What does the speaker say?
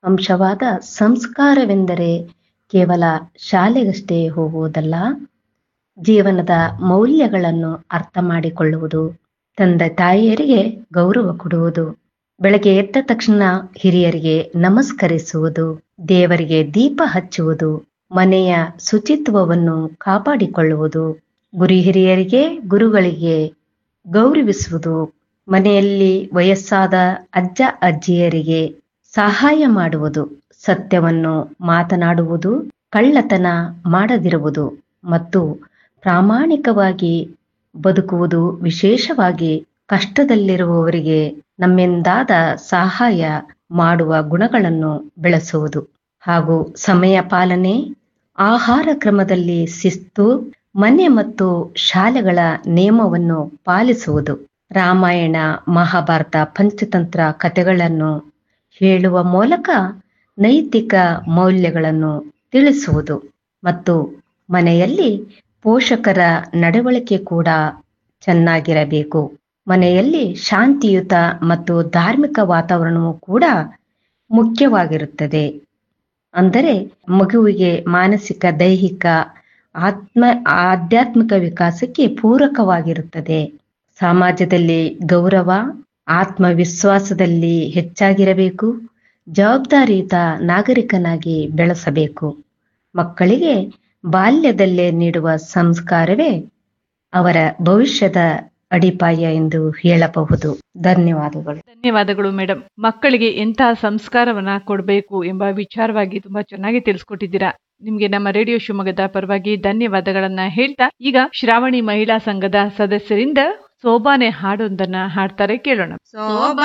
ಅಂಶವಾದ ಸಂಸ್ಕಾರವೆಂದರೆ ಕೇವಲ ಶಾಲೆಗಷ್ಟೇ ಹೋಗುವುದಲ್ಲ ಜೀವನದ ಮೌಲ್ಯಗಳನ್ನು ಅರ್ಥ ಮಾಡಿಕೊಳ್ಳುವುದು ತಂದೆ ತಾಯಿಯರಿಗೆ ಗೌರವ ಕೊಡುವುದು ಬೆಳಗ್ಗೆ ಎದ್ದ ತಕ್ಷಣ ಹಿರಿಯರಿಗೆ ನಮಸ್ಕರಿಸುವುದು ದೇವರಿಗೆ ದೀಪ ಹಚ್ಚುವುದು ಮನೆಯ ಶುಚಿತ್ವವನ್ನು ಕಾಪಾಡಿಕೊಳ್ಳುವುದು ಗುರು ಹಿರಿಯರಿಗೆ ಗುರುಗಳಿಗೆ ಗೌರವಿಸುವುದು ಮನೆಯಲ್ಲಿ ವಯಸ್ಸಾದ ಅಜ್ಜ ಅಜ್ಜಿಯರಿಗೆ ಸಹಾಯ ಮಾಡುವುದು ಸತ್ಯವನ್ನು ಮಾತನಾಡುವುದು ಕಳ್ಳತನ ಮಾಡದಿರುವುದು ಮತ್ತು ಪ್ರಾಮಾಣಿಕವಾಗಿ ಬದುಕುವುದು ವಿಶೇಷವಾಗಿ ಕಷ್ಟದಲ್ಲಿರುವವರಿಗೆ ನಮ್ಮಿಂದಾದ ಸಹಾಯ ಮಾಡುವ ಗುಣಗಳನ್ನು ಬೆಳೆಸುವುದು ಹಾಗೂ ಸಮಯ ಪಾಲನೆ ಆಹಾರ ಕ್ರಮದಲ್ಲಿ ಶಿಸ್ತು ಮನೆ ಮತ್ತು ಶಾಲೆಗಳ ನಿಯಮವನ್ನು ಪಾಲಿಸುವುದು ರಾಮಾಯಣ ಮಹಾಭಾರತ ಪಂಚತಂತ್ರ ಕಥೆಗಳನ್ನು ಹೇಳುವ ಮೂಲಕ ನೈತಿಕ ಮೌಲ್ಯಗಳನ್ನು ತಿಳಿಸುವುದು ಮತ್ತು ಮನೆಯಲ್ಲಿ ಪೋಷಕರ ನಡವಳಿಕೆ ಕೂಡ ಚೆನ್ನಾಗಿರಬೇಕು ಮನೆಯಲ್ಲಿ ಶಾಂತಿಯುತ ಮತ್ತು ಧಾರ್ಮಿಕ ವಾತಾವರಣವು ಕೂಡ ಮುಖ್ಯವಾಗಿರುತ್ತದೆ ಅಂದರೆ ಮಗುವಿಗೆ ಮಾನಸಿಕ ದೈಹಿಕ ಆತ್ಮ ಆಧ್ಯಾತ್ಮಿಕ ವಿಕಾಸಕ್ಕೆ ಪೂರಕವಾಗಿರುತ್ತದೆ ಸಮಾಜದಲ್ಲಿ ಗೌರವ ಆತ್ಮವಿಶ್ವಾಸದಲ್ಲಿ ಹೆಚ್ಚಾಗಿರಬೇಕು ಜವಾಬ್ದಾರಿಯುತ ನಾಗರಿಕನಾಗಿ ಬೆಳೆಸಬೇಕು ಮಕ್ಕಳಿಗೆ ಬಾಲ್ಯದಲ್ಲೇ ನೀಡುವ ಸಂಸ್ಕಾರವೇ ಅವರ ಭವಿಷ್ಯದ ಅಡಿಪಾಯ ಎಂದು ಹೇಳಬಹುದು ಧನ್ಯವಾದಗಳು ಧನ್ಯವಾದಗಳು ಮೇಡಮ್ ಮಕ್ಕಳಿಗೆ ಎಂತಹ ಸಂಸ್ಕಾರವನ್ನ ಕೊಡಬೇಕು ಎಂಬ ವಿಚಾರವಾಗಿ ತುಂಬಾ ಚೆನ್ನಾಗಿ ತಿಳಿಸ್ಕೊಟ್ಟಿದ್ದೀರಾ ನಿಮ್ಗೆ ನಮ್ಮ ರೇಡಿಯೋ ಶಿವಮೊಗ್ಗದ ಪರವಾಗಿ ಧನ್ಯವಾದಗಳನ್ನ ಹೇಳ್ತಾ ಈಗ ಶ್ರಾವಣಿ ಮಹಿಳಾ ಸಂಘದ ಸದಸ್ಯರಿಂದ ಸೋಬಾನೆ ಹಾಡೊಂದನ್ನ ಹಾಡ್ತಾರೆ ಕೇಳೋಣ